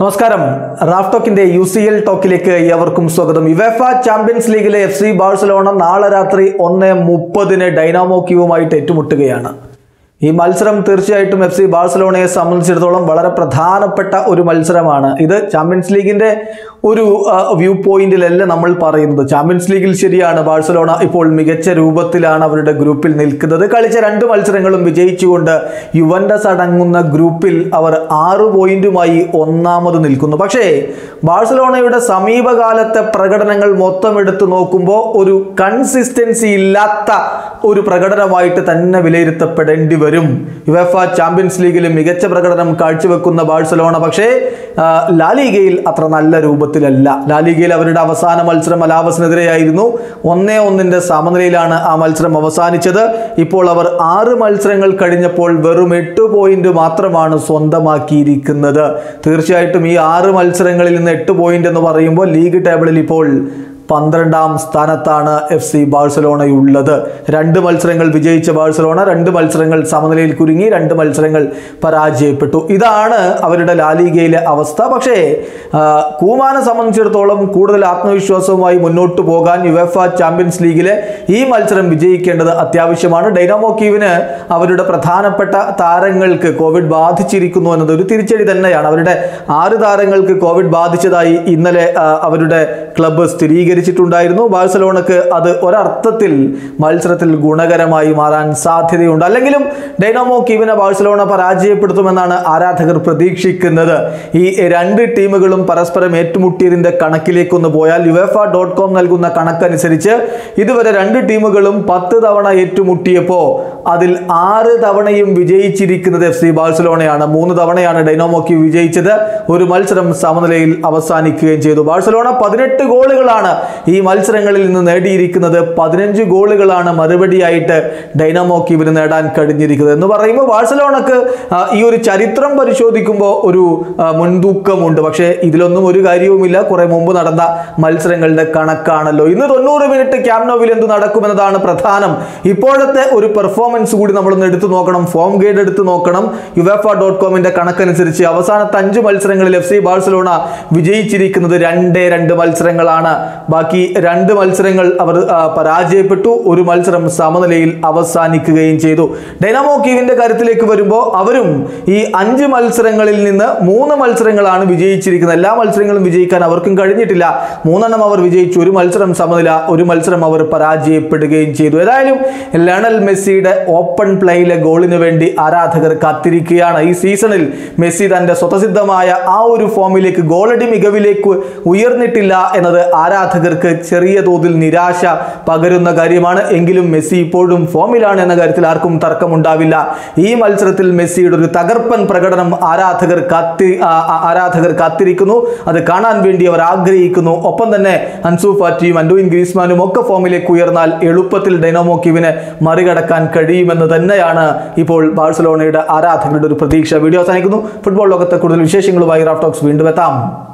നമസ്കാരം റാഫ് ടോക്കിന്റെ U C L ടോക്കിലേക്ക് ഏവർക്കും സ്വാഗതം യുവേഫ ചാമ്പ്യൻസ് ലീഗിലെ എഫ് സി ബാഴ്സലോണ നാളെ രാത്രി ഒന്ന് മുപ്പതിന് ഡൈനാമോ ക്യൂവുമായിട്ട് ഏറ്റുമുട്ടുകയാണ് ഈ മത്സരം തീർച്ചയായിട്ടും എഫ് സി ബാഴ്സലോണയെ സംബന്ധിച്ചിടത്തോളം വളരെ പ്രധാനപ്പെട്ട ഒരു മത്സരമാണ് ഇത് ചാമ്പ്യൻസ് ലീഗിന്റെ ഒരു വ്യൂ പോയിന്റിലല്ല നമ്മൾ പറയുന്നത് ചാമ്പ്യൻസ് ലീഗിൽ ശരിയാണ് ബാഴ്സലോണ ഇപ്പോൾ മികച്ച രൂപത്തിലാണ് അവരുടെ ഗ്രൂപ്പിൽ നിൽക്കുന്നത് കളിച്ച രണ്ട് മത്സരങ്ങളും വിജയിച്ചുകൊണ്ട് യുവൻഡസ് അടങ്ങുന്ന ഗ്രൂപ്പിൽ അവർ ആറ് പോയിന്റുമായി ഒന്നാമത് നിൽക്കുന്നു പക്ഷേ ബാഴ്സലോണയുടെ സമീപകാലത്തെ പ്രകടനങ്ങൾ മൊത്തം എടുത്തു നോക്കുമ്പോൾ ഒരു കൺസിസ്റ്റൻസി ഇല്ലാത്ത ഒരു പ്രകടനമായിട്ട് തന്നെ വിലയിരുത്തപ്പെടേണ്ടി വരും യുവഫ ചാമ്പ്യൻസ് ലീഗിൽ മികച്ച പ്രകടനം കാഴ്ചവെക്കുന്ന ബാഴ്സലോണ പക്ഷേ ആ, ലാലിഗയിൽ അത്ര നല്ല രൂപത്തിലല്ല ലാലിഗയിൽ അവരുടെ അവസാന മത്സരം അലാവസിനെതിരെയായിരുന്നു ഒന്നേ ഒന്നിന്റെ സമനിലയിലാണ് ആ മത്സരം അവസാനിച്ചത് ഇപ്പോൾ അവർ ആറ് മത്സരങ്ങൾ കഴിഞ്ഞപ്പോൾ വെറും എട്ട് പോയിന്റ് മാത്രമാണ് സ്വന്തമാക്കിയിരിക്കുന്നത് തീർച്ചയായിട്ടും ഈ ആറ് മത്സരങ്ങളിൽ നിന്ന് എട്ട് പോയിന്റ് എന്ന് പറയുമ്പോൾ ലീഗ് ടേബിളിൽ ഇപ്പോൾ പന്ത്രണ്ടാം സ്ഥാനത്താണ് എഫ് സി ബാഴ്സലോണയുള്ളത് രണ്ട് മത്സരങ്ങൾ വിജയിച്ച ബാഴ്സലോണ രണ്ട് മത്സരങ്ങൾ സമനിലയിൽ കുരുങ്ങി രണ്ട് മത്സരങ്ങൾ പരാജയപ്പെട്ടു ഇതാണ് അവരുടെ ലാലിഗയിലെ അവസ്ഥ പക്ഷേ ആ, കൂമാനെ സംബന്ധിച്ചിടത്തോളം കൂടുതൽ ആത്മവിശ്വാസവുമായി മുന്നോട്ട് പോകാൻ യുവഫ ചാമ്പ്യൻസ് ലീഗിലെ ഈ മത്സരം വിജയിക്കേണ്ടത് അത്യാവശ്യമാണ് ഡൈനാമോ കീവിന് അവരുടെ പ്രധാനപ്പെട്ട താരങ്ങൾക്ക് കോവിഡ് ബാധിച്ചിരിക്കുന്നു എന്നത് ഒരു തിരിച്ചടി തന്നെയാണ് അവരുടെ ആറ് താരങ്ങൾക്ക് കോവിഡ് ബാധിച്ചതായി ഇന്നലെ ആ, അവരുടെ ക്ലബ്ബ് സ്ഥിരീകരിച്ചിട്ടുണ്ടായിരുന്നു ബാഴ്സലോണക്ക് അത് ഒരർത്ഥത്തിൽ മത്സരത്തിൽ ഗുണകരമായി മാറാൻ സാധ്യതയുണ്ട് അല്ലെങ്കിലും ഡൈനാമോ കീവിനെ ബാഴ്സലോണ പരാജയപ്പെടുത്തുമെന്നാണ് ആരാധകർ പ്രതീക്ഷിക്കുന്നത് ഈ രണ്ട് ടീമുകളും പരസ്പരം ഏറ്റുമുട്ടിയതിന്റെ കണക്കിലേക്കൊന്ന് പോയാൽ യുവേഫ ഡോട്ട് കോം നൽകുന്ന കണക്കനുസരിച്ച് ഇതുവരെ രണ്ട് ടീമുകളും പത്ത് തവണ ഏറ്റുമുട്ടിയപ്പോൾ അതിൽ ആറ് തവണയും വിജയിച്ചിരിക്കുന്നത് എഫ് സി ബാഴ്സലോണയാണ് മൂന്ന് തവണയാണ് ഡൈനാമോ ക്യൂ വിജയിച്ചത് ഒരു മത്സരം സമനിലയിൽ അവസാനിക്കുകയും ചെയ്തു ബാഴ്സലോണ പതിനെട്ട് ഗോളുകളാണ് ഈ മത്സരങ്ങളിൽ നിന്ന് നേടിയിരിക്കുന്നത് പതിനഞ്ച് ഗോളുകളാണ് മറുപടിയായിട്ട് ഡൈനാമോ ക്യൂവിന് നേടാൻ കഴിഞ്ഞിരിക്കുന്നത് എന്ന് പറയുമ്പോൾ ബാഴ്സലോണക്ക് ആ, ഈ ഒരു ചരിത്രം പരിശോധിക്കുമ്പോൾ ഒരു ആ, മുൻതൂക്കമുണ്ട് പക്ഷേ ഇതിലൊന്നും ഒരു കാര്യവുമില്ല കുറെ മുമ്പ് നടന്ന മത്സരങ്ങളുടെ കണക്കാണല്ലോ ഇന്ന് തൊണ്ണൂറ് മിനിറ്റ് ക്യാമ്നോവിൽ എന്ത് നടക്കുമെന്നതാണ് പ്രധാനം ഇപ്പോഴത്തെ ഒരു പെർഫോമൻസ് കൂടി നമ്മളൊന്ന് എടുത്തു നോക്കണം ഫോം ഗൈഡ് എടുത്തു നോക്കണം യുവേഫ ഡോട്ട് കോമിന്റെ കണക്കനുസരിച്ച് അവസാനത്തെ അഞ്ച് മത്സരങ്ങളിൽ എഫ് സി ബാഴ്സലോണ വിജയിച്ചിരിക്കുന്നത് രണ്ടേ രണ്ട് മത്സരങ്ങളാണ് ബാക്കി രണ്ട് മത്സരങ്ങൾ അവർ ആ, പരാജയപ്പെട്ടു ഒരു മത്സരം സമനിലയിൽ അവസാനിക്കുകയും ചെയ്തു ഡൈനാമോ കീവിന്റെ കാര്യത്തിലേക്ക് വരുമ്പോൾ അവരും ഈ അഞ്ച് മത്സരങ്ങളിൽ നിന്ന് മൂന്ന് മത്സരങ്ങളാണ് വിജയിച്ചിരിക്കുന്നത് എല്ലാ മത്സരങ്ങളും വിജയിക്കാൻ അവർക്കും കഴിഞ്ഞിട്ടില്ല മൂന്നെണ്ണം അവർ വിജയിച്ചു ഒരു മത്സരം സമനില ഒരു മത്സരം അവർ പരാജയപ്പെടുകയും ചെയ്തു ഏതായാലും ലയണൽ മെസ്സിയുടെ ഓപ്പൺ പ്ലേയിലെ ഗോളിന് വേണ്ടി ആരാധകർ കാത്തിരിക്കുകയാണ് ഈ സീസണിൽ മെസ്സി തന്റെ സ്വതസിദ്ധമായ ആ ഒരു ഫോമിലേക്ക് ഗോളടി മികവിലേക്ക് ഉയർന്നിട്ടില്ല എന്നത് ആരാധകർക്ക് ചെറിയ തോതിൽ നിരാശ പകരുന്ന കാര്യമാണ് എങ്കിലും മെസ്സി ഇപ്പോഴും ഫോമിലാണ് എന്ന കാര്യത്തിൽ ആർക്കും തർക്കമുണ്ടാവില്ല ഈ മത്സരത്തിൽ മെസ്സിയുടെ ഒരു തകർപ്പൻ പ്രകടനം ആരാധകർ കാത്തി ആ- ആ- ആരാധകർ കാത്തിരിക്കുന്നു അത് കാണാൻ വേണ്ടി അവർ ആഗ്രഹിക്കുന്നു ഒപ്പം തന്നെ അൻസു ഫാറ്റിയും അൻഡുവിൻ ഗ്രീസ്മാനും ഒക്കെ ഫോമിലേക്ക് ഉയർന്നാൽ എളുപ്പത്തിൽ ഡൈനാമോ ക്യൂവിനെ മറികടക്കാൻ കഴിയുമെന്ന് തന്നെയാണ് ഇപ്പോൾ ബാഴ്സലോണയുടെ ആരാധകരുടെ ഒരു പ്രതീക്ഷ വീഡിയോ അവസാനിക്കുന്നു ഫുട്ബോൾ ലോകത്തെ കൂടുതൽ വിശേഷങ്ങളുമായി റാഫ്റ്റോക്സ് വീണ്ടും എത്താം